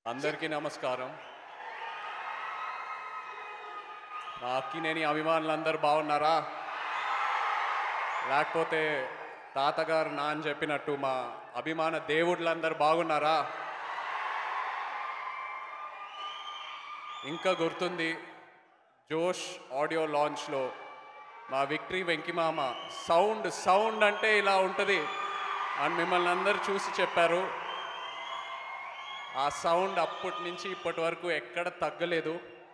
అందరికీ నమస్కారం నా అక్కినేని అభిమానులందరూ బాగున్నారా లేకపోతే తాతగారు నా అని చెప్పినట్టు మా అభిమాన దేవుళ్ళందరూ బాగున్నారా ఇంకా గుర్తుంది జోష్ ఆడియో లాంచ్లో మా విక్టరీ వెంకిమామ సౌండ్ సౌండ్ అంటే ఇలా ఉంటుంది అని మిమ్మల్ని అందరూ చూసి చెప్పారు ఆ సౌండ్ అప్పటి నుంచి ఇప్పటి వరకు ఎక్కడ తగ్గలేదు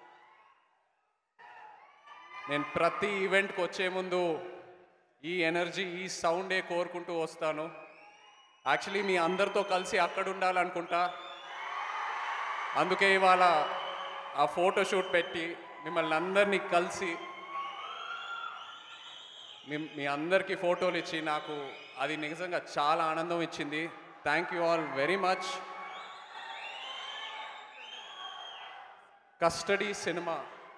నేను ప్రతి ఈవెంట్కి వచ్చే ముందు ఈ ఎనర్జీ ఈ సౌండే కోరుకుంటూ వస్తాను యాక్చువల్లీ మీ అందరితో కలిసి అక్కడ ఉండాలనుకుంటా అందుకే ఇవాళ ఆ ఫోటో షూట్ పెట్టి మిమ్మల్ని అందరినీ కలిసి మీ మీ అందరికీ ఫోటోలు ఇచ్చి నాకు అది నిజంగా చాలా ఆనందం ఇచ్చింది thank you all very much custody cinema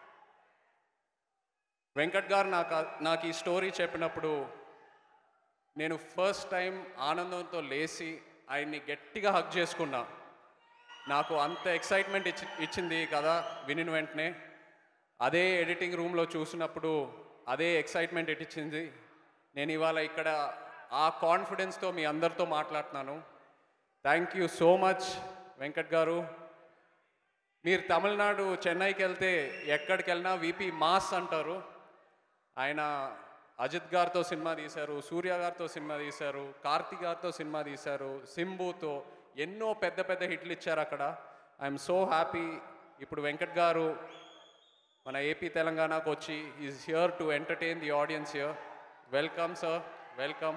Venkat గారు నాకు నాకు ఈ స్టోరీ చెప్పినప్పుడు నేను ఫస్ట్ టైం ఆనందంతో లేచి ఆయన్ని గట్టిగా హక్ చేసుకున్నా నాకు అంత ఎక్సైట్మెంట్ ఇచ్చి ఇచ్చింది కదా వినిన వెంటనే అదే ఎడిటింగ్ రూమ్లో చూసినప్పుడు అదే ఎక్సైట్మెంట్ ఇచ్చింది నేను ఇవాళ ఇక్కడ ఆ కాన్ఫిడెన్స్తో మీ అందరితో మాట్లాడుతున్నాను thank you so much Venkat గారు మీరు తమిళనాడు చెన్నైకి వెళ్తే ఎక్కడికి వెళ్ళినా విపి మాస్ అంటారు ఆయన అజిత్ గారితో సినిమా తీశారు సూర్య గారితో సినిమా తీశారు కార్తీక్ గారితో సినిమా తీశారు సింబుతో ఎన్నో పెద్ద పెద్ద హిట్లు ఇచ్చారు అక్కడ ఐఎమ్ సో హ్యాపీ ఇప్పుడు వెంకట్ గారు మన ఏపీ తెలంగాణకు వచ్చి is here to entertain the audience here welcome sir welcome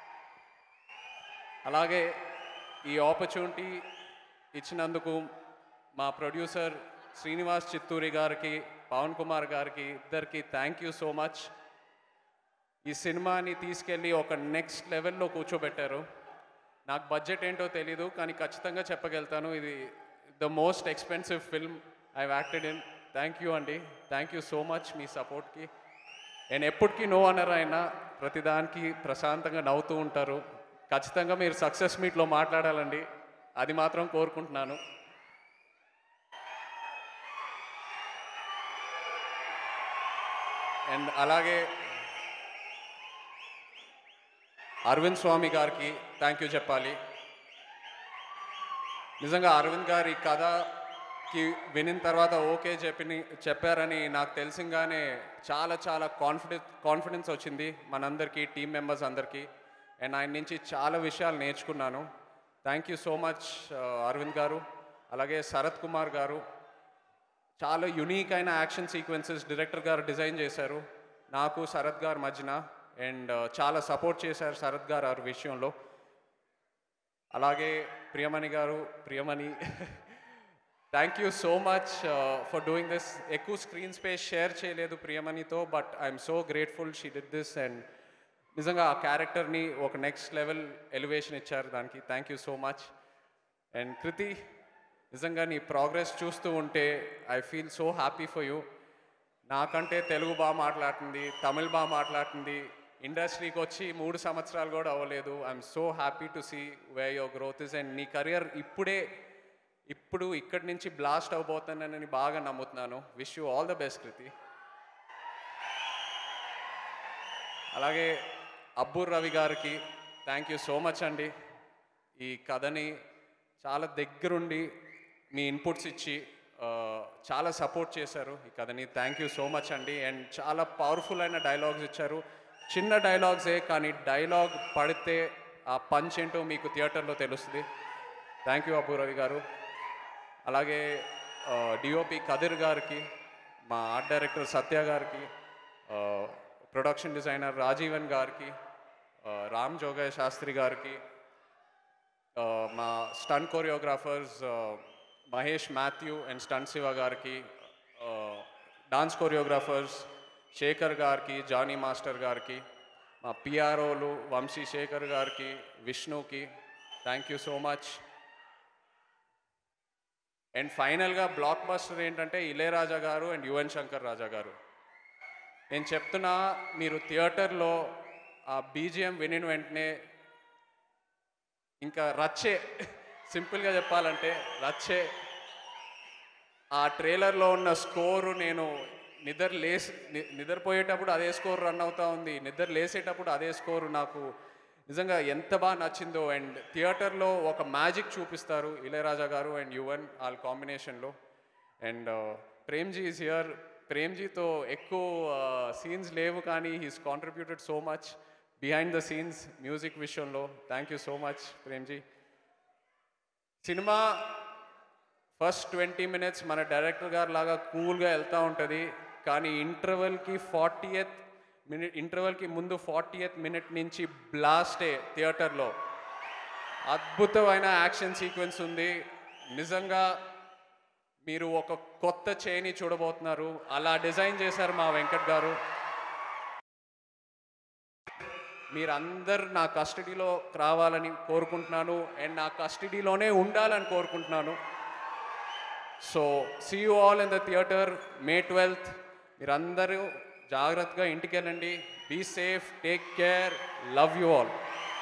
అలాగే ఈ ఆపర్చునిటీ ఇచ్చినందుకు మా ప్రొడ్యూసర్ శ్రీనివాస్ చిత్తూరి గారికి పవన్ కుమార్ గారికి ఇద్దరికి థ్యాంక్ యూ సో మచ్ ఈ సినిమాని తీసుకెళ్ళి ఒక నెక్స్ట్ లెవెల్లో కూర్చోబెట్టారు నాకు బడ్జెట్ ఏంటో తెలీదు కానీ ఖచ్చితంగా చెప్పగలుగుతాను ఇది the most expensive film I acted in thank you అండి థ్యాంక్ యూ సో మచ్ మీ సపోర్ట్కి నేను ఎప్పటికీ నో అనర్ అయినా ప్రతిదానికి ప్రశాంతంగా నవ్వుతూ ఉంటారు ఖచ్చితంగా మీరు సక్సెస్ మీట్లో మాట్లాడాలండి అది మాత్రం కోరుకుంటున్నాను అండ్ అలాగే అరవింద్ స్వామి గారికి థ్యాంక్ యూ చెప్పాలి నిజంగా అరవింద్ గారి కథకి వినిన తర్వాత ఓకే చెప్పి చెప్పారని నాకు తెలిసింగానే చాలా చాలా కాన్ఫిడెన్స్ కాన్ఫిడెన్స్ వచ్చింది మనందరికీ టీం మెంబర్స్ అందరికీ అండ్ ఆయన నుంచి చాలా విషయాలు నేర్చుకున్నాను thank you so much Arvind గారు అలాగే శరత్ కుమార్ గారు చాలా యునీక్ అయిన యాక్షన్ సీక్వెన్సెస్ డైరెక్టర్ గారు డిజైన్ చేశారు నాకు శరత్ గారి మధ్యన అండ్ చాలా సపోర్ట్ చేశారు శరత్ గారు ఆ విషయంలో అలాగే ప్రియమణి గారు Priyamani thank you so much for doing this ఎక్కువ స్క్రీన్ స్పేస్ షేర్ చేయలేదు ప్రియమణితో but I'm so grateful she did this and నిజంగా ఆ క్యారెక్టర్ని ఒక నెక్స్ట్ లెవెల్ ఎలివేషన్ ఇచ్చారు దానికి thank you so much and Kriti నిజంగా నీ ప్రోగ్రెస్ చూస్తూ ఉంటే I feel so happy for you నాకంటే తెలుగు బాగా మాట్లాడుతుంది తమిళ్ బాగా మాట్లాడుతుంది ఇండస్ట్రీకి వచ్చి మూడు సంవత్సరాలు కూడా అవ్వలేదు I'm so happy to see way your growth is and నీ కెరియర్ ఇప్పుడే ఇప్పుడు ఇక్కడి నుంచి బ్లాస్ట్ అవబోతున్నానని బాగా నమ్ముతున్నాను wish you all the best Kriti అలాగే అబ్బూర్ రవి గారికి థ్యాంక్ యూ సో మచ్ అండి ఈ కథని చాలా దగ్గరుండి మీ ఇన్పుట్స్ ఇచ్చి ఆ, చాలా సపోర్ట్ చేశారు ఈ కథని థ్యాంక్ యూ సో మచ్ అండి అండ్ చాలా పవర్ఫుల్ అయిన డైలాగ్స్ ఇచ్చారు చిన్న డైలాగ్సే కానీ డైలాగ్ పడితే ఆ పంచ్ ఏంటో మీకు థియేటర్లో తెలుస్తుంది థ్యాంక్ యూ అబ్బు రవి గారు అలాగే డిఓపి కదిర్ గారికి మా ఆర్ట్ డైరెక్టర్ సత్య గారికి ఆ, ప్రొడక్షన్ డిజైనర్ రాజీవన్ గారికి ఆ, రామ్ జోగయ్య శాస్త్రి గారికి ఆ, మా stunt choreographers Mahesh Mathew and Stun Siva గారికి ఆ, డాన్స్ కొరియోగ్రాఫర్స్ శేఖర్ గారికి జానీ మాస్టర్ గారికి మా పిఆర్ఓలు వంశీ శేఖర్ గారికి విష్ణుకి thank you so much and ఫైనల్గా బ్లాక్ బస్టర్ ఏంటంటే ఇళయరాజా గారు అండ్ యువన్ శంకర్ రాజా గారు నేను చెప్తున్నా మీరు థియేటర్లో ఆ బీజిఎం వినిన వెంటనే ఇంకా రచ్చే సింపుల్గా చెప్పాలంటే రచ్చే ఆ ట్రైలర్లో ఉన్న స్కోరు నేను నిద్ర లేసి ని- నిద్రపోయేటప్పుడు అదే స్కోర్ రన్ అవుతా ఉంది నిద్ర లేసేటప్పుడు అదే స్కోరు నాకు నిజంగా ఎంత బాగా నచ్చిందో అండ్ థియేటర్లో ఒక మ్యాజిక్ చూపిస్తారు ఇళయరాజా గారు అండ్ యువన్ వాళ్ళ కాంబినేషన్లో అండ్ ప్రేమ్జీ ఈజ్ హియర్ ప్రేమ్జీతో ఎక్కువ సీన్స్ లేవు కానీ he's contributed so much behind the scenes music విషయంలో thank you so much Premji cinema first twenty minutes మన డైరెక్టర్ గారు లాగా కూల్గా వెళ్తూ ఉంటుంది కానీ ఇంటర్వెల్కి ఫార్టీ ఎత్ మినిట్ ఇంటర్వెల్కి ముందు ఫార్టీ ఎత్ మినిట్ నుంచి బ్లాస్టే థియేటర్లో అద్భుతమైన యాక్షన్ సీక్వెన్స్ ఉంది నిజంగా మీరు ఒక కొత్త చేని చూడబోతున్నారు అలా డిజైన్ చేశారు మా వెంకట్ గారు మీరందరు నా కస్టడీలో రావాలని కోరుకుంటున్నాను అండ్ నా కస్టడీలోనే ఉండాలని కోరుకుంటున్నాను so see you all in the theatre May twelfth మీరందరూ జాగ్రత్తగా ఇంటికి వెళ్ళండి be safe take care love you all